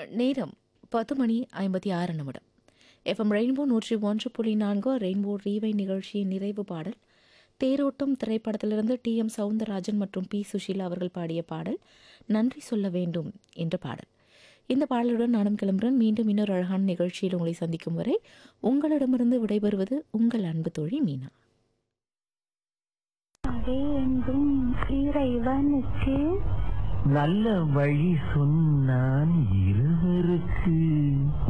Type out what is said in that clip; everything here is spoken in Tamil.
நேரம் பத்து மணி ஐம்பத்தி ஆறு நிமிடம் எஃப்எம் ரெயின்போ நூற்றி ஒன்று புள்ளி நான்கு ரெயின்போ ரீவை நிகழ்ச்சியின் நிறைவு பாடல் தேரோட்டம் திரைப்படத்திலிருந்து டி எம் சவுந்தரராஜன் மற்றும் பி சுஷீலா அவர்கள் பாடிய பாடல் நன்றி சொல்ல வேண்டும் என்ற பாடல் இந்த பாடலுடன் நானும் கிளம்புறேன் மீண்டும் இன்னொரு அழகான நிகழ்ச்சியில் உங்களை சந்திக்கும் வரை உங்களிடமிருந்து விடைபெறுவது உங்கள் அன்பு தோழி மீனா வேண்டும் இறைவனுக்கு நல்ல வழி சொன்னான் இருவருக்கு